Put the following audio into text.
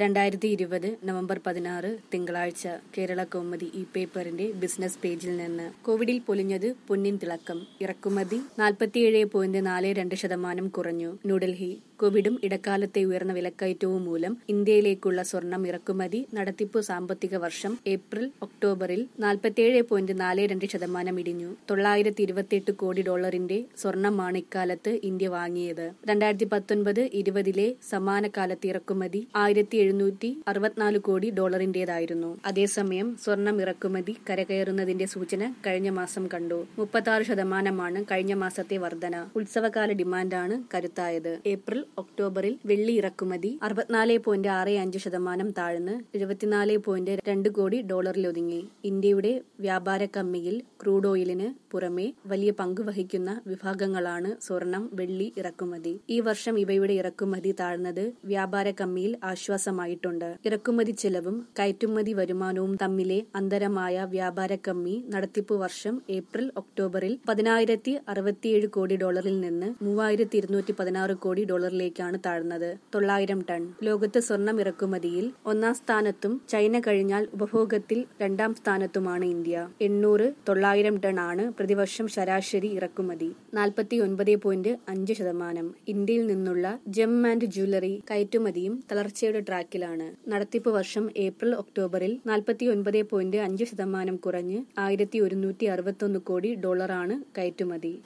രണ്ടായിരത്തി ഇരുപത് നവംബർ പതിനാറ് തിങ്കളാഴ്ച കേരള കൗമുദി ഈ പേപ്പറിന്റെ ബിസിനസ് പേജിൽ നിന്ന് കോവിഡിൽ പൊലിഞ്ഞത് പൊന്നിൻ തിളക്കം ഇറക്കുമതി നാൽപ്പത്തിയേഴ് പോയിന്റ് നാല് രണ്ട് ശതമാനം കുറഞ്ഞു ന്യൂഡൽഹി കോവിഡും ഇടക്കാലത്തെ ഉയർന്ന വിലക്കയറ്റവും മൂലം ഇന്ത്യയിലേക്കുള്ള സ്വർണം ഇറക്കുമതി നടത്തിപ്പു സാമ്പത്തിക വർഷം ഏപ്രിൽ ഒക്ടോബറിൽ നാൽപ്പത്തിയേഴ് പോയിന്റ് നാല് രണ്ട് ശതമാനം ഇടിഞ്ഞു തൊള്ളായിരത്തി ഇരുപത്തിയെട്ട് കോടി ഡോളറിന്റെ സ്വർണമാണ് ഇക്കാലത്ത് ഇന്ത്യ വാങ്ങിയത് രണ്ടായിരത്തി പത്തൊൻപത് ഇരുപതിലെ സമാന കാലത്ത് ഇറക്കുമതി ആയിരത്തി എഴുന്നൂറ്റി അറുപത്തിനാല് കോടി ഡോളറിന്റേതായിരുന്നു അതേസമയം സ്വർണം ഇറക്കുമതി കരകയറുന്നതിന്റെ സൂചന കഴിഞ്ഞ മാസം കണ്ടു മുപ്പത്തി ശതമാനമാണ് കഴിഞ്ഞ മാസത്തെ വർധന ഉത്സവകാല ഡിമാൻഡാണ് കരുത്തായത് ഏപ്രിൽ ഒക്ടോബറിൽ വെള്ളി ഇറക്കുമതി അറുപത്തിനാല് പോയിന്റ് ആറ് അഞ്ച് ശതമാനം താഴ്ന്ന് എഴുപത്തിനാല് പോയിന്റ് രണ്ട് കോടി ഡോളറിലൊതുങ്ങി ഇന്ത്യയുടെ വ്യാപാര കമ്മിയിൽ ക്രൂഡ് ഓയിലിന് പുറമെ വലിയ പങ്ക് വഹിക്കുന്ന വിഭാഗങ്ങളാണ് സ്വർണം വെള്ളി ഇറക്കുമതി ഈ വർഷം ഇവയുടെ ഇറക്കുമതി താഴ്ന്നത് വ്യാപാര കമ്മിയിൽ ആശ്വാസമായിട്ടുണ്ട് ഇറക്കുമതി ചെലവും കയറ്റുമതി വരുമാനവും തമ്മിലെ അന്തരമായ വ്യാപാര കമ്മി നടത്തിപ്പ് വർഷം ഏപ്രിൽ ഒക്ടോബറിൽ പതിനായിരത്തി അറുപത്തിയേഴ് കോടി ഡോളറിൽ നിന്ന് മൂവായിരത്തി ഇരുന്നൂറ്റി പതിനാറ് കോടി ഡോളറിലേക്കാണ് താഴ്ന്നത് തൊള്ളായിരം ടൺ ലോകത്ത് സ്വർണം ഇറക്കുമതിയിൽ ഒന്നാം സ്ഥാനത്തും ചൈന കഴിഞ്ഞാൽ ഉപഭോഗത്തിൽ രണ്ടാം സ്ഥാനത്തുമാണ് ഇന്ത്യ എണ്ണൂറ് തൊള്ളായിരം ടൺ ആണ് പ്രതിവർഷം ശരാശരി ഇറക്കുമതി നാൽപ്പത്തി ഒൻപത് പോയിന്റ് അഞ്ച് ശതമാനം ഇന്ത്യയിൽ നിന്നുള്ള ജെം ആൻഡ് ജ്വല്ലറി കയറ്റുമതിയും തളർച്ചയുടെ ട്രാക്കിലാണ് നടത്തിപ്പ് വർഷം ഏപ്രിൽ ഒക്ടോബറിൽ നാൽപ്പത്തി ഒൻപത് പോയിന്റ് അഞ്ച് ശതമാനം കുറഞ്ഞ് ആയിരത്തി ഒരുന്നൂറ്റി അറുപത്തൊന്ന് കോടി ഡോളറാണ് കയറ്റുമതി